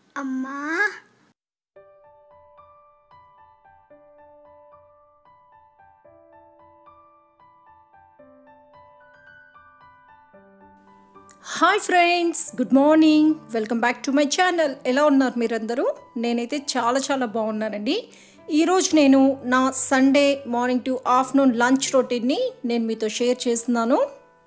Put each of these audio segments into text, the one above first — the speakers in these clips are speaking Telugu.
అమ్మా hi friends good morning welcome back to my channel ఎలా ఉన్నారు మీరందరూ నేనైతే చాలా చాలా బాగున్నానండి ఈరోజు నేను నా Sunday morning to afternoon lunch రొటీన్ని నేను మీతో షేర్ చేస్తున్నాను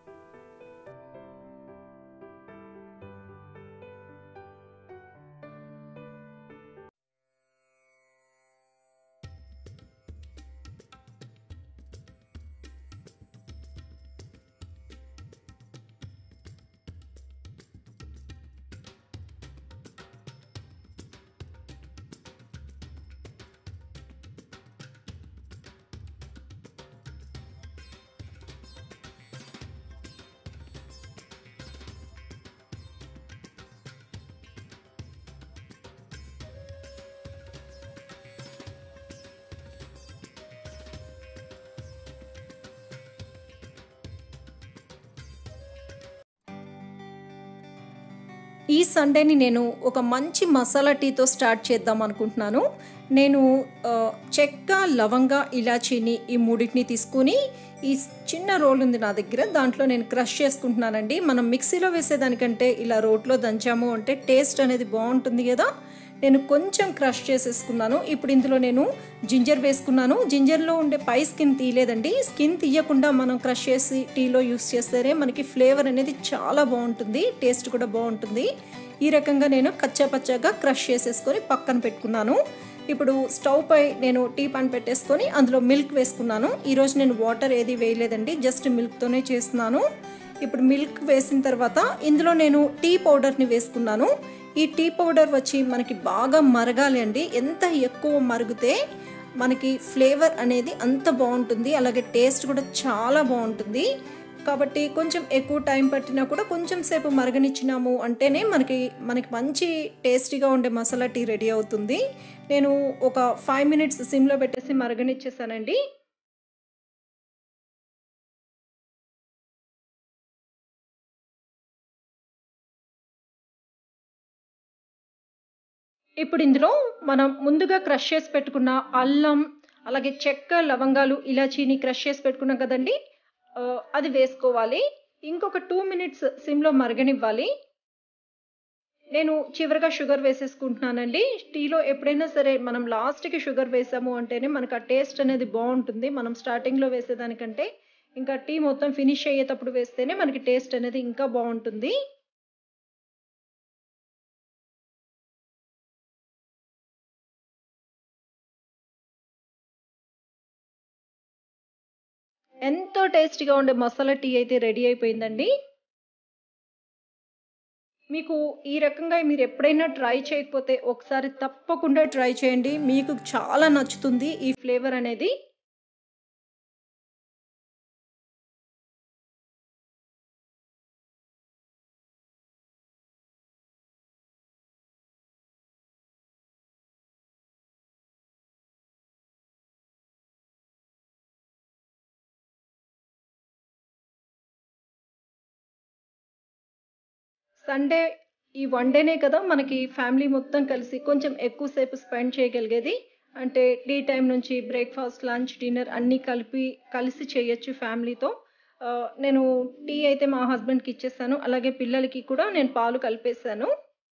ఈ సండేని నేను ఒక మంచి మసాలా టీతో స్టార్ట్ చేద్దాం అనుకుంటున్నాను నేను ఆ, చెక్క లవంగ ఇలాచీని ఈ మూడింటిని తీసుకుని ఈ చిన్న రోల్ ఉంది నా దగ్గర దాంట్లో నేను క్రష్ చేసుకుంటున్నానండి మనం మిక్సీలో వేసేదానికంటే ఇలా రోట్లో దంచాము అంటే టేస్ట్ అనేది బాగుంటుంది కదా నేను కొంచెం క్రష్ చేసేసుకున్నాను ఇప్పుడు ఇందులో నేను జింజర్ వేసుకున్నాను జింజర్లో ఉండే పై స్కిన్ తీయలేదండి స్కిన్ తీయకుండా మనం క్రష్ చేసి టీలో యూస్ చేస్తేనే మనకి ఫ్లేవర్ అనేది చాలా బాగుంటుంది టేస్ట్ కూడా బాగుంటుంది ఈ రకంగా నేను కచ్చా పచ్చాగా క్రష్ చేసేసుకొని పక్కన పెట్టుకున్నాను ఇప్పుడు స్టవ్ పై నేను టీ పాన్ పెట్టేసుకొని అందులో మిల్క్ వేసుకున్నాను ఈరోజు నేను వాటర్ ఏది వేయలేదండి జస్ట్ మిల్క్తోనే చేస్తున్నాను ఇప్పుడు మిల్క్ వేసిన తర్వాత ఇందులో నేను టీ పౌడర్ని వేసుకున్నాను ఈ టీ పౌడర్ వచ్చి మనకి బాగా మరగాలి అండి ఎంత ఎక్కువ మరిగితే మనకి ఫ్లేవర్ అనేది అంత బాగుంటుంది అలాగే టేస్ట్ కూడా చాలా బాగుంటుంది కాబట్టి కొంచెం ఎక్కువ టైం పట్టినా కూడా కొంచెం సేపు మరగనిచ్చినాము అంటేనే మనకి మనకి మంచి టేస్టీగా ఉండే మసాలా టీ రెడీ అవుతుంది నేను ఒక ఫైవ్ మినిట్స్ సిమ్లో పెట్టేసి మరగనిచ్చేసానండి ఇప్పుడు ఇందులో మనం ముందుగా క్రష్ చేసి పెట్టుకున్న అల్లం అలాగే చెక్క లవంగాలు ఇలాచీని క్రష్ చేసి పెట్టుకున్నాం కదండి ఆ, అది వేసుకోవాలి ఇంకొక టూ మినిట్స్ సిమ్లో మరగనివ్వాలి నేను చివరిగా షుగర్ వేసేసుకుంటున్నానండి టీలో ఎప్పుడైనా సరే మనం లాస్ట్కి షుగర్ వేసాము అంటేనే మనకు ఆ టేస్ట్ అనేది బాగుంటుంది మనం స్టార్టింగ్లో వేసేదానికంటే ఇంకా టీ మొత్తం ఫినిష్ అయ్యేటప్పుడు వేస్తేనే మనకి టేస్ట్ అనేది ఇంకా బాగుంటుంది ఎంతో టేస్టీగా ఉండే మసాలా టీ అయితే రెడీ అయిపోయిందండి మీకు ఈ రకంగా మీరు ఎప్పుడైనా ట్రై చేయకపోతే ఒకసారి తప్పకుండా ట్రై చేయండి మీకు చాలా నచ్చుతుంది ఈ ఫ్లేవర్ అనేది సండే ఈ వన్ డేనే కదా మనకి ఫ్యామిలీ మొత్తం కలిసి కొంచెం ఎక్కువసేపు స్పెండ్ చేయగలిగేది అంటే టీ టైం నుంచి బ్రేక్ఫాస్ట్ లంచ్ డిన్నర్ అన్నీ కలిపి కలిసి చేయొచ్చు ఫ్యామిలీతో ఆ, నేను టీ అయితే మా హస్బెండ్కి ఇచ్చేసాను అలాగే పిల్లలకి కూడా నేను పాలు కలిపేసాను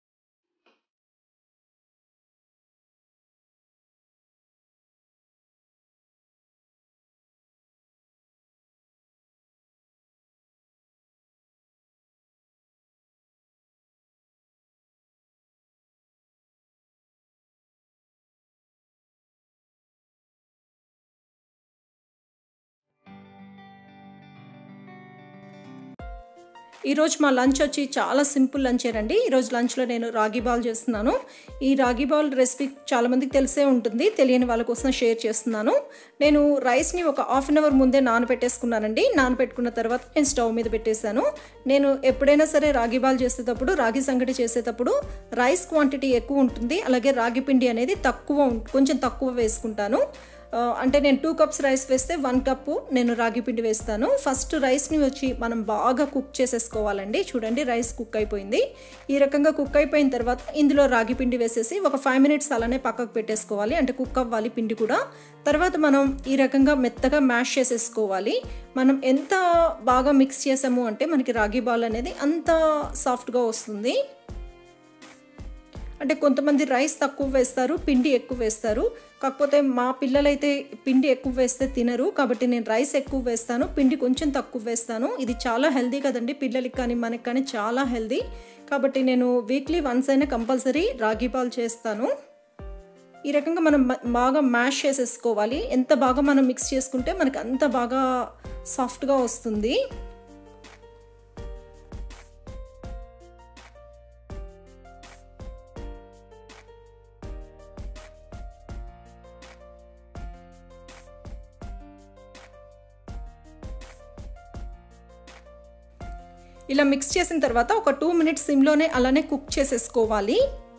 ఈరోజు మా లంచ్ వచ్చి చాలా సింపుల్ లంచేనండి ఈరోజు లంచ్లో నేను రాగి బాల్ చేస్తున్నాను ఈ రాగి బాల్ రెసిపీ చాలామందికి తెలిసే ఉంటుంది తెలియని వాళ్ళ కోసం షేర్ చేస్తున్నాను నేను రైస్ని ఒక హాఫ్ అన్ అవర్ ముందే నానబెట్టేసుకున్నానండి నానబెట్టుకున్న తర్వాత నేను స్టవ్ మీద పెట్టేశాను నేను ఎప్పుడైనా సరే రాగి బాల్ చేసేటప్పుడు రాగి సంగటి చేసేటప్పుడు రైస్ క్వాంటిటీ ఎక్కువ ఉంటుంది అలాగే రాగి పిండి అనేది తక్కువ ఉం- కొంచెం తక్కువ వేసుకుంటాను ఆ, అంటే నేను టూ కప్స్ రైస్ వేస్తే వన్ కప్పు నేను రాగి పిండి వేస్తాను ఫస్ట్ రైస్ని వచ్చి మనం బాగా కుక్ చేసేసుకోవాలండి చూడండి రైస్ కుక్ అయిపోయింది ఈ రకంగా కుక్ అయిపోయిన తర్వాత ఇందులో రాగి పిండి వేసేసి ఒక ఫైవ్ మినిట్స్ అలానే పక్కకు పెట్టేసుకోవాలి అంటే కుక్ అవ్వాలి పిండి కూడా తర్వాత మనం ఈ రకంగా మెత్తగా మ్యాష్ చేసేసుకోవాలి మనం ఎంత బాగా మిక్స్ చేసాము అంటే మనకి రాగి బాల్ అనేది అంత సాఫ్ట్గా వస్తుంది అంటే కొంతమంది రైస్ తక్కువ వేస్తారు పిండి ఎక్కువ వేస్తారు కాకపోతే మా పిల్లలైతే పిండి ఎక్కువ వేస్తే తినరు కాబట్టి నేను రైస్ ఎక్కువ వేస్తాను పిండి కొంచెం తక్కువ వేస్తాను ఇది చాలా హెల్దీ కదండి పిల్లలకి కానీ మనకి కానీ చాలా హెల్దీ కాబట్టి నేను వీక్లీ వన్స్ అయినా కంపల్సరీ రాగి పాలు చేస్తాను ఈ రకంగా మనం మ- బాగా మ్యాష్ చేసేసుకోవాలి ఎంత బాగా మనం మిక్స్ చేసుకుంటే మనకి అంత బాగా సాఫ్ట్గా వస్తుంది ఇలా మిక్స్ చేసిన తర్వాత ఒక టూ మినిట్స్ సిమ్లోనే అలానే కుక్ చేసేసుకోవాలి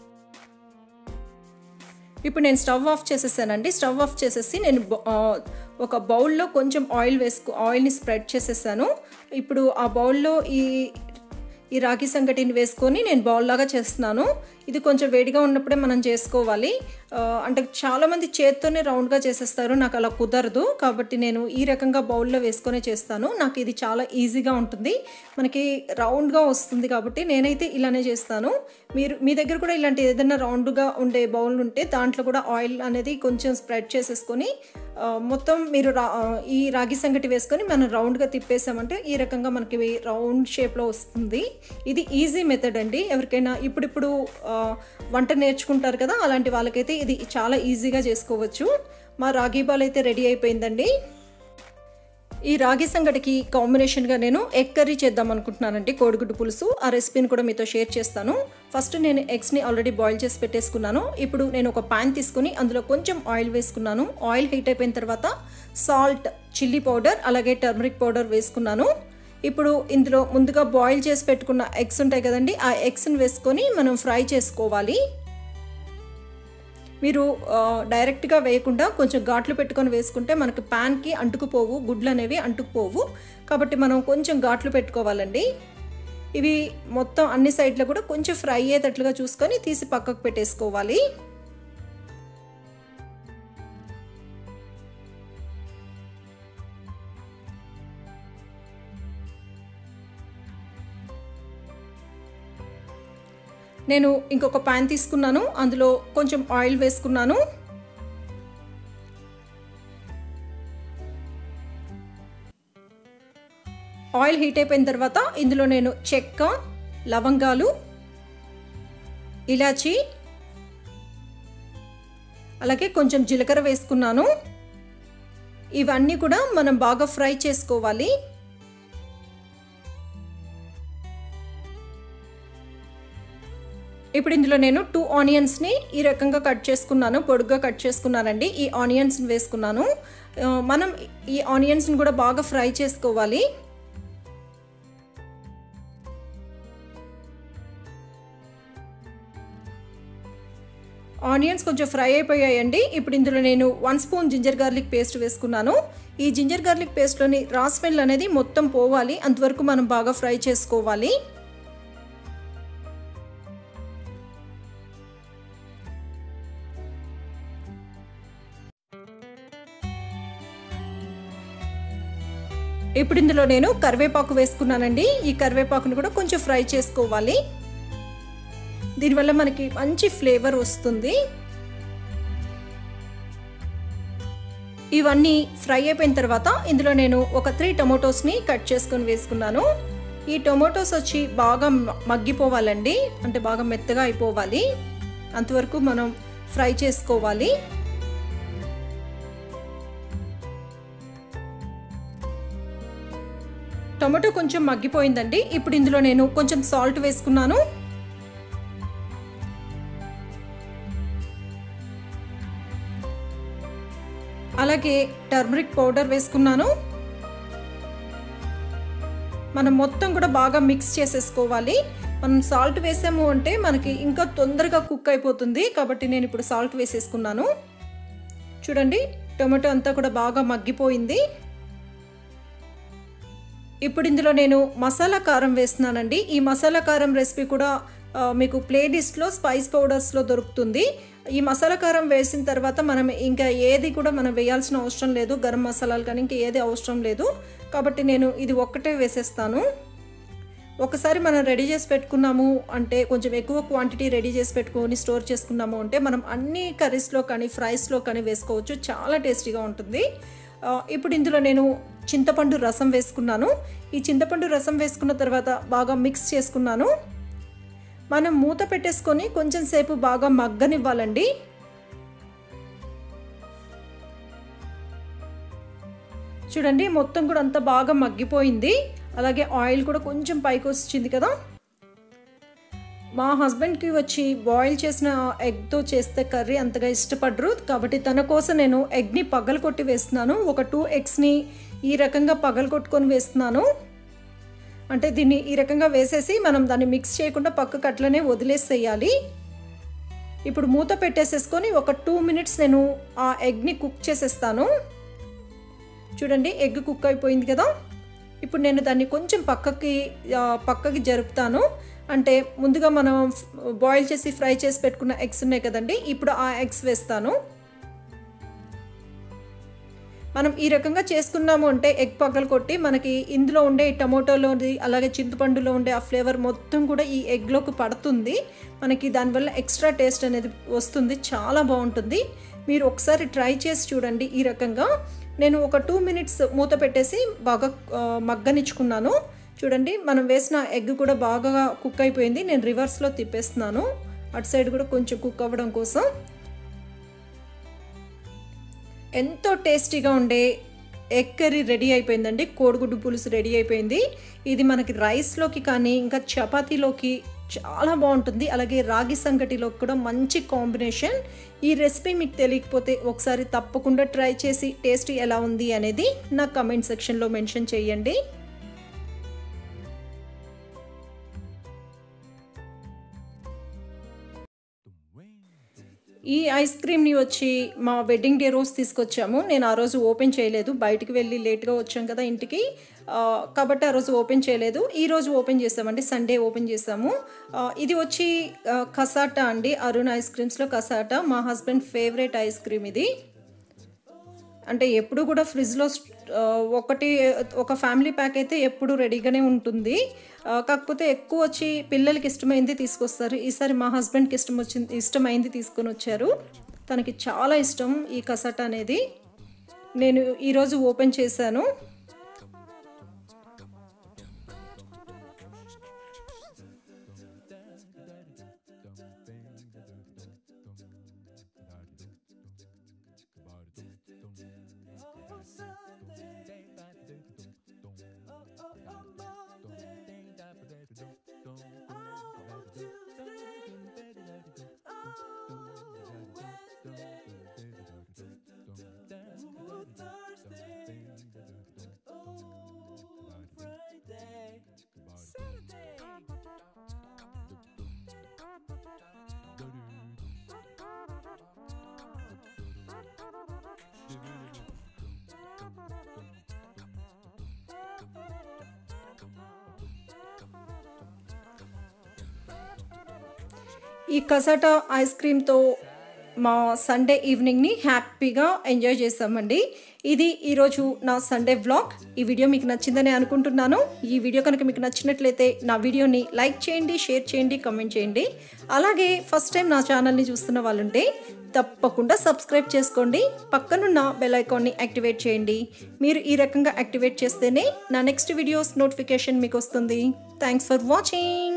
ఇప్పుడు నేను స్టవ్ ఆఫ్ చేసేసానండి స్టవ్ ఆఫ్ చేసేసి నేను బౌ- ఆ, ఒక బౌల్లో కొంచెం ఆయిల్ వేసుకో ఆయిల్ని స్ప్రెడ్ చేసేసాను ఇప్పుడు ఆ బౌల్లో ఈ ఈ రాగి సంగటిని వేసుకొని నేను బౌల్ లాగా చేస్తున్నాను ఇది కొంచెం వేడిగా ఉన్నప్పుడే మనం చేసుకోవాలి ఆ, అంటే చాలామంది చేత్తోనే రౌండ్గా చేసేస్తారు నాకు అలా కుదరదు కాబట్టి నేను ఈ రకంగా బౌల్లో వేసుకొనే చేస్తాను నాకు ఇది చాలా ఈజీగా ఉంటుంది మనకి రౌండ్గా వస్తుంది కాబట్టి నేనైతే ఇలానే చేస్తాను మీరు మీ దగ్గర కూడా ఇలాంటి ఏదైనా రౌండ్గా ఉండే బౌల్ ఉంటే దాంట్లో కూడా ఆయిల్ అనేది కొంచెం స్ప్రెడ్ చేసేసుకొని ఆ, మొత్తం మీరు రా ఆ, ఈ రాగి సంగటి వేసుకొని మనం రౌండ్గా తిప్పేసామంటే ఈ రకంగా మనకి రౌండ్ షేప్లో వస్తుంది ఇది ఈజీ మెథడ్ అండి ఎవరికైనా ఇప్పుడిప్పుడు ఆ, వంట నేర్చుకుంటారు కదా అలాంటి వాళ్ళకైతే ఇది చాలా ఈజీగా చేసుకోవచ్చు మా రాగి బాల్ అయితే రెడీ అయిపోయిందండి ఈ రాగి సంగటికి కాంబినేషన్గా నేను ఎగ్ కర్రీ చేద్దాం అనుకుంటున్నానండి కోడిగుడ్డు పులుసు ఆ రెసిపీని కూడా మీతో షేర్ చేస్తాను ఫస్ట్ నేను ఎగ్స్ని ఆల్రెడీ బాయిల్ చేసి పెట్టేసుకున్నాను ఇప్పుడు నేను ఒక పాన్ తీసుకుని అందులో కొంచెం ఆయిల్ వేసుకున్నాను ఆయిల్ హీట్ అయిపోయిన తర్వాత సాల్ట్ చిల్లీ పౌడర్ అలాగే టర్మరిక్ పౌడర్ వేసుకున్నాను ఇప్పుడు ఇందులో ముందుగా బాయిల్ చేసి పెట్టుకున్న ఎగ్స్ ఉంటాయి కదండి ఆ ఎగ్స్ని వేసుకొని మనం ఫ్రై చేసుకోవాలి మీరు ఆ, డైరెక్ట్గా వేయకుండా కొంచెం ఘాట్లు పెట్టుకొని వేసుకుంటే మనకి ప్యాన్కి అంటుకుపోవు గుడ్లు అనేవి అంటుకుపోవు కాబట్టి మనం కొంచెం ఘాట్లు పెట్టుకోవాలండి ఇవి మొత్తం అన్ని సైడ్లో కూడా కొంచెం ఫ్రై అయ్యేటట్లుగా చూసుకొని తీసి పక్కకు పెట్టేసుకోవాలి నేను ఇంకొక ప్యాన్ తీసుకున్నాను అందులో కొంచెం ఆయిల్ వేసుకున్నాను ఆయిల్ హీట్ అయిపోయిన తర్వాత ఇందులో నేను చెక్క లవంగాలు ఇలాచి అలాగే కొంచెం జీలకర్ర వేసుకున్నాను ఇవన్నీ కూడా మనం బాగా ఫ్రై చేసుకోవాలి ఇప్పుడు ఇందులో నేను టూ ఆనియన్స్ని ఈ రకంగా కట్ చేసుకున్నాను పొడుగ్గా కట్ చేసుకున్నానండి ఈ ఆనియన్స్ని వేసుకున్నాను ఆ, మనం ఈ ఆనియన్స్ని కూడా బాగా ఫ్రై చేసుకోవాలి ఆనియన్స్ కొంచెం ఫ్రై అయిపోయాయండి ఇప్పుడు ఇందులో నేను one spoon ginger garlic paste వేసుకున్నాను ఈ జింజర్ గార్లిక్ పేస్ట్లోని రా స్మెల్ అనేది మొత్తం పోవాలి అంతవరకు మనం బాగా ఫ్రై చేసుకోవాలి ఇప్పుడు ఇందులో నేను కరివేపాకు వేసుకున్నానండి ఈ కరివేపాకును కూడా కొంచెం ఫ్రై చేసుకోవాలి దీనివల్ల మనకి మంచి ఫ్లేవర్ వస్తుంది ఇవన్నీ ఫ్రై అయిపోయిన తర్వాత ఇందులో నేను ఒక త్రీ టొమాటోస్ని కట్ చేసుకొని వేసుకున్నాను ఈ టొమాటోస్ వచ్చి బాగా మ- మగ్గిపోవాలండి అంటే బాగా మెత్తగా అయిపోవాలి అంతవరకు మనం ఫ్రై చేసుకోవాలి టొమాటో కొంచెం మగ్గిపోయిందండి ఇప్పుడు ఇందులో నేను కొంచెం సాల్ట్ వేసుకున్నాను అలాగే టర్మరిక్ పౌడర్ వేసుకున్నాను మనం మొత్తం కూడా బాగా మిక్స్ చేసేసుకోవాలి మనం సాల్ట్ వేసాము అంటే మనకి ఇంకా తొందరగా కుక్ అయిపోతుంది కాబట్టి నేను ఇప్పుడు సాల్ట్ వేసేసుకున్నాను చూడండి టొమాటో అంతా కూడా బాగా మగ్గిపోయింది ఇప్పుడు ఇందులో నేను మసాలా కారం వేస్తున్నానండి ఈ మసాలా కారం రెసిపీ కూడా ఆ, మీకు ప్లేలిస్ట్లో స్పైస్ పౌడర్స్లో దొరుకుతుంది ఈ మసాలా కారం వేసిన తర్వాత మనం ఇంకా ఏది కూడా మనం వేయాల్సిన అవసరం లేదు గరం మసాలాలు కానీ ఇంకా ఏది అవసరం లేదు కాబట్టి నేను ఇది ఒక్కటే వేసేస్తాను ఒకసారి మనం రెడీ చేసి పెట్టుకున్నాము అంటే కొంచెం ఎక్కువ క్వాంటిటీ రెడీ చేసి పెట్టుకొని స్టోర్ చేసుకున్నాము అంటే మనం అన్ని కర్రీస్లో కానీ ఫ్రైస్లో కానీ వేసుకోవచ్చు చాలా టేస్టీగా ఉంటుంది ఆ, ఇప్పుడు ఇందులో నేను చింతపండు రసం వేసుకున్నాను ఈ చింతపండు రసం వేసుకున్న తర్వాత బాగా మిక్స్ చేసుకున్నాను మనం మూత పెట్టేసుకొని కొంచెం సేపు బాగా మగ్గనివ్వాలండి చూడండి మొత్తం కూడా అంతా బాగా మగ్గిపోయింది అలాగే ఆయిల్ కూడా కొంచెం పైకి వచ్చింది కదా మా హస్బెండ్కి వచ్చి బాయిల్ చేసిన ఎగ్తో చేస్తే కర్రీ అంతగా ఇష్టపడరు కాబట్టి తన కోసం నేను ఎగ్ని పగలకొట్టి వేస్తున్నాను ఒక టూ ఎగ్స్ని ఈ రకంగా పగలకొట్టుకొని వేస్తున్నాను అంటే దీన్ని ఈ రకంగా వేసేసి మనం దాన్ని మిక్స్ చేయకుండా పక్కకు అట్లనే వదిలేసేయాలి ఇప్పుడు మూత పెట్టేసేసుకొని ఒక టూ మినిట్స్ నేను ఆ ఎగ్ని కుక్ చేసేస్తాను చూడండి ఎగ్ కుక్ అయిపోయింది కదా ఇప్పుడు నేను దాన్ని కొంచెం పక్కకి ఆ, పక్కకి జరుపుతాను అంటే ముందుగా మనం బాయిల్ చేసి ఫ్రై చేసి పెట్టుకున్న ఎగ్స్ ఉన్నాయి కదండి ఇప్పుడు ఆ ఎగ్స్ వేస్తాను మనం ఈ రకంగా చేసుకున్నాము అంటే ఎగ్ పగలు కొట్టి మనకి ఇందులో ఉండే ఈ టమోటోలోది అలాగే చింతపండులో ఉండే ఆ ఫ్లేవర్ మొత్తం కూడా ఈ ఎగ్లోకి పడుతుంది మనకి దానివల్ల ఎక్స్ట్రా టేస్ట్ అనేది వస్తుంది చాలా బాగుంటుంది మీరు ఒకసారి ట్రై చేసి చూడండి ఈ రకంగా నేను ఒక టూ మినిట్స్ మూత పెట్టేసి బాగా ఆ, మగ్గనిచ్చుకున్నాను చూడండి మనం వేసిన ఎగ్ కూడా బాగా కుక్ అయిపోయింది నేను రివర్స్లో తిప్పేస్తున్నాను అటు సైడ్ కూడా కొంచెం కుక్ అవ్వడం కోసం ఎంతో టేస్టీగా ఉండే ఎగ్ కర్రీ రెడీ అయిపోయిందండి కోడిగుడ్డు పులుసు రెడీ అయిపోయింది ఇది మనకి రైస్లోకి కానీ ఇంకా చపాతీలోకి చాలా బాగుంటుంది అలాగే రాగి సంగటిలోకి కూడా మంచి కాంబినేషన్ ఈ రెసిపీ మీకు తెలియకపోతే ఒకసారి తప్పకుండా ట్రై చేసి టేస్ట్ ఎలా ఉంది అనేది నా కమెంట్ సెక్షన్లో మెన్షన్ చేయండి ఈ ఐస్ క్రీమ్ని వచ్చి మా వెడ్డింగ్ డే రోజు తీసుకొచ్చాము నేను ఆ రోజు ఓపెన్ చేయలేదు బయటికి వెళ్ళి లేట్గా వచ్చాం కదా ఇంటికి ఆ, కాబట్టి ఆ రోజు ఓపెన్ చేయలేదు ఈ రోజు ఓపెన్ చేసామండి సండే ఓపెన్ చేసాము ఆ, ఇది వచ్చి ఆ, కసాటా అండి అరుణ్ ఐస్ క్రీమ్స్లో కసాటా మా హస్బెండ్ ఫేవరెట్ ఐస్ క్రీమ్ ఇది అంటే ఎప్పుడు కూడా ఫ్రిడ్జ్లో ఆ, ఒకటి ఒక ఫ్యామిలీ ప్యాక్ అయితే ఎప్పుడు రెడీగానే ఉంటుంది ఆ, కాకపోతే ఎక్కువ వచ్చి పిల్లలకి ఇష్టమైంది తీసుకొస్తారు ఈసారి మా హస్బెండ్కి ఇష్టం వచ్చింది ఇష్టమైంది తీసుకొని వచ్చారు తనకి చాలా ఇష్టం ఈ కసట అనేది నేను ఈరోజు ఓపెన్ చేశాను ఈ కసాటా ఐస్ క్రీమ్తో మా సండే ఈవినింగ్ని హ్యాపీగా ఎంజాయ్ చేసామండి ఇది ఈరోజు నా సండే వ్లాగ్ ఈ వీడియో మీకు నచ్చిందని అనుకుంటున్నాను ఈ వీడియో కనుక మీకు నచ్చినట్లయితే నా వీడియోని లైక్ చేయండి షేర్ చేయండి కమెంట్ చేయండి అలాగే ఫస్ట్ టైం నా ఛానల్ని చూస్తున్న వాళ్ళుంటే తప్పకుండా సబ్స్క్రైబ్ చేసుకోండి పక్కనున్న బెల్ ఐకాన్ని యాక్టివేట్ చేయండి మీరు ఈ రకంగా యాక్టివేట్ చేస్తేనే నా నెక్స్ట్ వీడియోస్ నోటిఫికేషన్ మీకు వస్తుంది థ్యాంక్స్ ఫర్ వాచింగ్